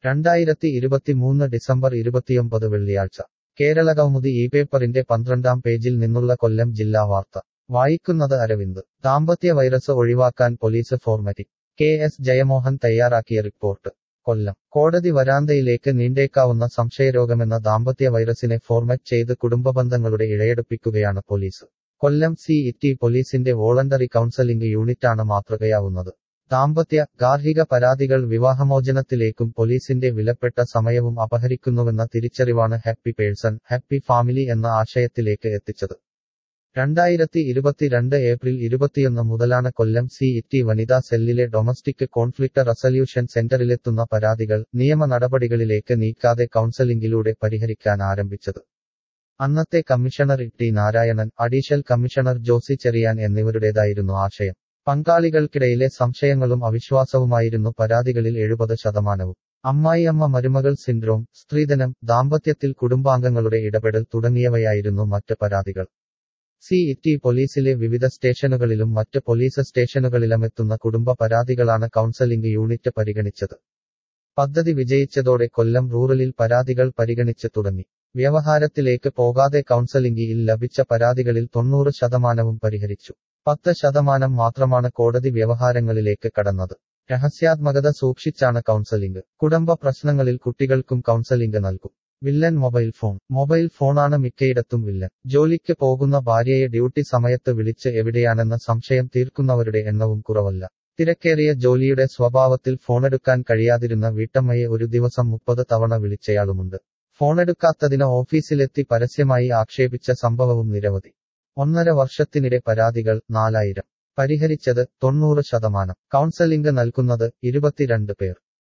രണ്ടായിരത്തി ഇരുപത്തിമൂന്ന് ഡിസംബർ ഇരുപത്തിയൊമ്പത് വെള്ളിയാഴ്ച കേരള കൗമുദി ഈ പേപ്പറിന്റെ പന്ത്രണ്ടാം പേജിൽ നിന്നുള്ള കൊല്ലം ജില്ലാ വാർത്ത വായിക്കുന്നത് അരവിന്ദ് ദാമ്പത്യ വൈറസ് ഒഴിവാക്കാൻ police formatting K S Jayamohan തയ്യാറാക്കിയ റിപ്പോർട്ട് കൊല്ലം കോടതി വരാന്തയിലേക്ക് നീണ്ടേക്കാവുന്ന സംശയരോഗമെന്ന ദാമ്പത്യ വൈറസിനെ ഫോർമാറ്റ് ചെയ്ത് കുടുംബബന്ധങ്ങളുടെ ഇഴയെടുപ്പിക്കുകയാണ് പോലീസ് കൊല്ലം സി ഇറ്റി പോലീസിന്റെ വോളണ്ടറി കൗൺസലിംഗ് യൂണിറ്റാണ് മാതൃകയാവുന്നത് ദാമ്പത്യ ഗാർഹിക പരാതികൾ വിവാഹമോചനത്തിലേക്കും പോലീസിന്റെ വിലപ്പെട്ട സമയവും അപഹരിക്കുന്നുവെന്ന തിരിച്ചറിവാണ് ഹാപ്പി പേഴ്സൺ ഹാപ്പി ഫാമിലി എന്ന ആശയത്തിലേക്ക് എത്തിച്ചത് രണ്ടായിരത്തി ഇരുപത്തിരണ്ട് ഏപ്രിൽ ഇരുപത്തിയൊന്ന് മുതലാണ് കൊല്ലം സി ഇറ്റി വനിതാ സെല്ലിലെ ഡൊമസ്റ്റിക് കോൺഫ്ലിക്ട് റെസല്യൂഷൻ സെന്ററിലെത്തുന്ന പരാതികൾ നിയമ നടപടികളിലേക്ക് നീക്കാതെ കൗൺസലിംഗിലൂടെ പരിഹരിക്കാൻ ആരംഭിച്ചത് അന്നത്തെ commissioner T Narayanan additional commissioner Josy Cherian എന്നിവരുടേതായിരുന്നു ആശയം പങ്കാളികൾക്കിടയിലെ സംശയങ്ങളും അവിശ്വാസവുമായിരുന്നു പരാതികളിൽ എഴുപത് ശതമാനവും അമ്മായിയമ്മ മരുമകൾ സിൻഡ്രോം സ്ത്രീധനം ദാമ്പത്യത്തിൽ കുടുംബാംഗങ്ങളുടെ ഇടപെടൽ തുടങ്ങിയവയായിരുന്നു മറ്റ് പരാതികൾ സി ഇറ്റി പോലീസിലെ വിവിധ സ്റ്റേഷനുകളിലും മറ്റ് പോലീസ് സ്റ്റേഷനുകളിലുമെത്തുന്ന കുടുംബ പരാതികളാണ് കൗൺസലിംഗ് യൂണിറ്റ് പരിഗണിച്ചത് പദ്ധതി വിജയിച്ചതോടെ കൊല്ലം റൂറലിൽ പരാതികൾ പരിഗണിച്ച് തുടങ്ങി വ്യവഹാരത്തിലേക്ക് പോകാതെ കൗൺസലിംഗിൽ ലഭിച്ച പരാതികളിൽ തൊണ്ണൂറ് ശതമാനവും പരിഹരിച്ചു പത്ത് ശതമാനം മാത്രമാണ് കോടതി വ്യവഹാരങ്ങളിലേക്ക് കടന്നത് രഹസ്യാത്മകത സൂക്ഷിച്ചാണ് കൗൺസലിംഗ് കുടുംബ പ്രശ്നങ്ങളിൽ കുട്ടികൾക്കും കൗൺസലിംഗ് നൽകും വില്ലൻ മൊബൈൽ ഫോൺ മൊബൈൽ ഫോണാണ് മിക്കയിടത്തും വില്ലൻ ജോലിക്ക് പോകുന്ന ഭാര്യയെ ഡ്യൂട്ടി സമയത്ത് വിളിച്ച് എവിടെയാണെന്ന സംശയം തീർക്കുന്നവരുടെ എണ്ണവും കുറവല്ല തിരക്കേറിയ ജോലിയുടെ സ്വഭാവത്തിൽ ഫോണെടുക്കാൻ കഴിയാതിരുന്ന വീട്ടമ്മയെ ഒരു ദിവസം മുപ്പത് തവണ വിളിച്ചയാളുമുണ്ട് ഫോണെടുക്കാത്തതിന് ഓഫീസിലെത്തി പരസ്യമായി ആക്ഷേപിച്ച സംഭവവും നിരവധി ഒന്നര വർഷത്തിനിടെ പരാതികൾ നാലായിരം പരിഹരിച്ചത് തൊണ്ണൂറ് ശതമാനം കൗൺസലിംഗ് നൽകുന്നത് ഇരുപത്തിരണ്ട് പേർ